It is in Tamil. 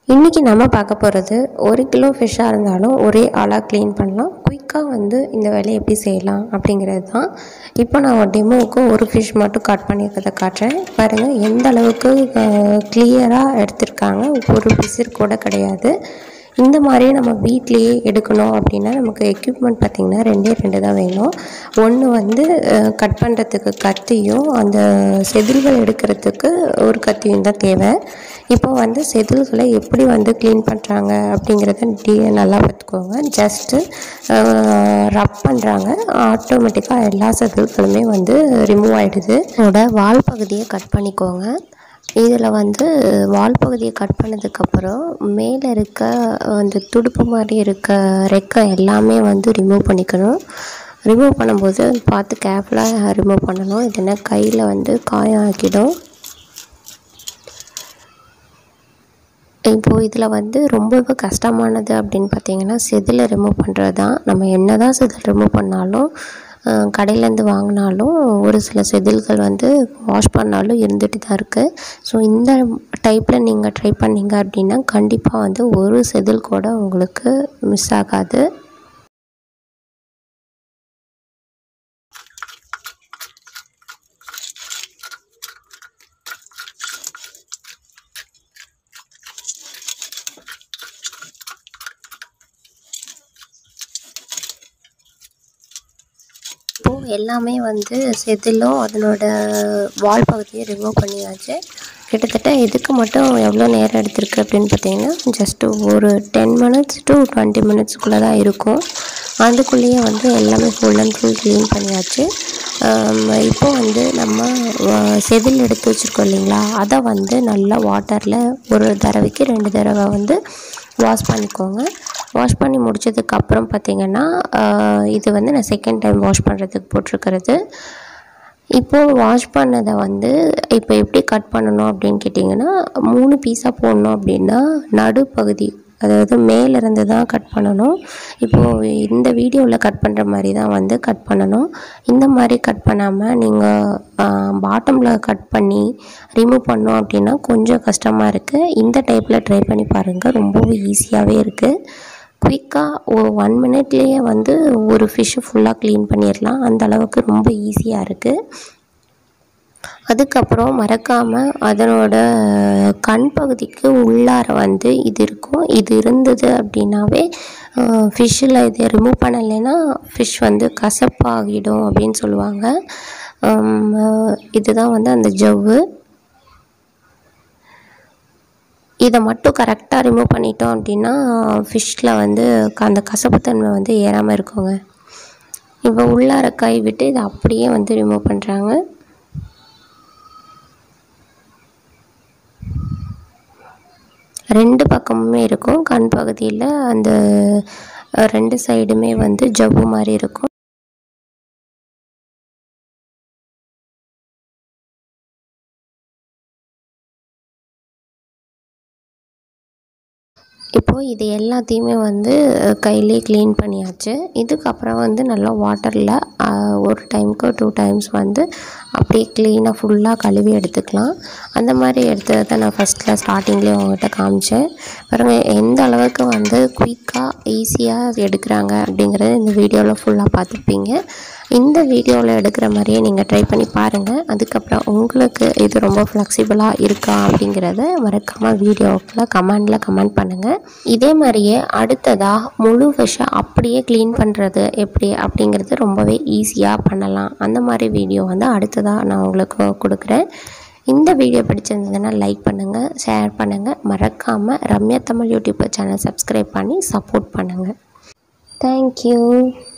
இன்றைக்கி நம்ம பார்க்க போகிறது ஒரு கிலோ ஃபிஷ்ஷாக இருந்தாலும் ஒரே ஆளாக க்ளீன் பண்ணலாம் குயிக்காக வந்து இந்த வேலையை எப்படி செய்யலாம் அப்படிங்கிறது தான் இப்போ நான் ஒரு டெமோவுக்கு ஒரு ஃபிஷ் மட்டும் கட் பண்ணியிருக்கிறத காட்டுறேன் பாருங்கள் எந்த அளவுக்கு கிளியராக எடுத்திருக்காங்க ஒரு பிசிர் கூட கிடையாது இந்த மாதிரியே நம்ம வீட்லேயே எடுக்கணும் அப்படின்னா நமக்கு எக்யூப்மெண்ட் பார்த்திங்கன்னா ரெண்டே ரெண்டு தான் வேணும் ஒன்று வந்து கட் பண்ணுறதுக்கு கத்தியும் அந்த செதில்கள் எடுக்கிறதுக்கு ஒரு கத்தியும் தான் தேவை இப்போ வந்து செதில்களை எப்படி வந்து க்ளீன் பண்ணுறாங்க அப்படிங்கிறத டி நல்லா பார்த்துக்கோங்க ஜஸ்ட்டு ரப் பண்ணுறாங்க ஆட்டோமேட்டிக்காக எல்லா செதில்களுமே வந்து ரிமூவ் ஆகிடுது அதோட வால் பகுதியை கட் பண்ணிக்கோங்க இதில் வந்து வால் பகுதியை கட் பண்ணதுக்கப்புறம் மேலே இருக்க அந்த துடுப்பு மாதிரி இருக்க ரெக்கை எல்லாமே வந்து ரிமூவ் பண்ணிக்கணும் ரிமூவ் பண்ணும்போது பார்த்து கேர்ஃபுல்லாக ரிமூவ் பண்ணணும் இல்லைன்னா கையில் வந்து காயம் ஆக்கிடும் இப்போது இதில் வந்து ரொம்பவே கஷ்டமானது அப்படின்னு பார்த்தீங்கன்னா செதிலை ரிமூவ் பண்ணுறது தான் நம்ம என்ன தான் செதில் ரிமூவ் பண்ணாலும் கடையிலேருந்து வாங்கினாலும் ஒரு சில செதில்கள் வந்து வாஷ் பண்ணாலும் இருந்துட்டு தான் இருக்குது ஸோ இந்த டைப்பில் நீங்கள் ட்ரை பண்ணீங்க அப்படின்னா கண்டிப்பாக வந்து ஒரு செதில் கூட உங்களுக்கு மிஸ் ஆகாது இப்போது எல்லாமே வந்து செதிலும் அதனோட வால் பகுதியை ரிமூவ் பண்ணியாச்சு கிட்டத்தட்ட இதுக்கு மட்டும் எவ்வளோ நேரம் எடுத்திருக்கு அப்படின்னு பார்த்தீங்கன்னா ஜஸ்ட்டு ஒரு டென் மினிட்ஸ் டு டுவெண்ட்டி மினிட்ஸ்க்குள்ளே தான் இருக்கும் அதுக்குள்ளேயே வந்து எல்லாமே ஃபுல் அண்ட் ஃபுல் க்ளீன் பண்ணியாச்சு இப்போ வந்து நம்ம செதில் எடுத்து வச்சுருக்கோம் இல்லைங்களா அதை வந்து நல்லா வாட்டரில் ஒரு தடவைக்கு ரெண்டு தடவை வந்து வாஷ் பண்ணிக்கோங்க வாஷ் பண்ணி முடிச்சதுக்கப்புறம் பார்த்திங்கன்னா இது வந்து நான் செகண்ட் டைம் வாஷ் பண்ணுறதுக்கு போட்டிருக்கிறது இப்போது வாஷ் பண்ணதை வந்து இப்போ எப்படி கட் பண்ணணும் அப்படின்னு கேட்டிங்கன்னா மூணு பீஸாக போடணும் அப்படின்னா நடுப்பகுதி அதாவது மேலேருந்து தான் கட் பண்ணணும் இப்போது இந்த வீடியோவில் கட் பண்ணுற மாதிரி தான் வந்து கட் பண்ணணும் இந்த மாதிரி கட் பண்ணாமல் நீங்கள் பாட்டமில் கட் பண்ணி ரிமூவ் பண்ணோம் அப்படின்னா கொஞ்சம் கஷ்டமாக இருக்குது இந்த டைப்பில் ட்ரை பண்ணி பாருங்கள் ரொம்பவும் ஈஸியாகவே இருக்குது குயிக்காக ஒரு ஒன் மினிட்லேயே வந்து ஒரு ஃபிஷ்ஷு ஃபுல்லாக க்ளீன் பண்ணிடலாம் அந்த அளவுக்கு ரொம்ப ஈஸியாக இருக்குது அதுக்கப்புறம் மறக்காமல் அதனோட கண் பகுதிக்கு உள்ளார வந்து இது இருக்கும் இது இருந்தது அப்படின்னாவே ஃபிஷ்ஷில் இதை ரிமூவ் பண்ணலைன்னா ஃபிஷ் வந்து கசப்பாகிடும் அப்படின்னு சொல்லுவாங்க இதுதான் வந்து அந்த ஜவ்வு இதை மட்டும் கரெக்டாக ரிமூவ் பண்ணிட்டோம் அப்படின்னா ஃபிஷ்ஷில் வந்து அந்த கசப்புத்தன்மை வந்து ஏறாமல் இருக்குங்க இப்போ உள்ளார கை விட்டு இதை அப்படியே வந்து ரிமூவ் பண்ணுறாங்க ரெண்டு பக்கமுமே இருக்கும் கண் பகுதியில் அந்த ரெண்டு சைடுமே வந்து ஜவ்வு மாதிரி இருக்கும் இப்போது இது எல்லாத்தையுமே வந்து கையிலே க்ளீன் பண்ணியாச்சு இதுக்கப்புறம் வந்து நல்லா வாட்டரில் ஒரு டைமுக்கு டூ டைம்ஸ் வந்து அப்படியே க்ளீனாக ஃபுல்லாக கழுவி எடுத்துக்கலாம் அந்த மாதிரி எடுத்ததை தான் நான் ஃபஸ்ட்டில் ஸ்டார்டிங்லேயே உங்கள்கிட்ட காமிச்சேன் பாருங்கள் எந்த அளவுக்கு வந்து குயிக்காக ஈஸியாக எடுக்கிறாங்க அப்படிங்கிறத இந்த வீடியோவில் ஃபுல்லாக பார்த்துருப்பீங்க இந்த வீடியோவில் எடுக்கிற மாதிரியே நீங்கள் ட்ரை பண்ணி பாருங்கள் அதுக்கப்புறம் உங்களுக்கு இது ரொம்ப ஃப்ளெக்சிபிளாக இருக்கா அப்படிங்கிறத மறக்காமல் வீடியோவில் கமெண்டில் கமெண்ட் பண்ணுங்கள் இதே மாதிரியே அடுத்ததாக முழு ஃபிஷ்ஷை அப்படியே க்ளீன் பண்ணுறது எப்படி அப்படிங்கிறது ரொம்பவே ஈஸியாக பண்ணலாம் அந்த மாதிரி வீடியோ வந்து அடுத்ததாக நான் உங்களுக்கு கொடுக்குறேன் இந்த வீடியோ பிடிச்சிருந்ததுன்னா லைக் பண்ணுங்கள் ஷேர் பண்ணுங்கள் மறக்காமல் Ramya Tamil YouTube channel subscribe பண்ணி சப்போர்ட் பண்ணுங்கள் தேங்க்யூ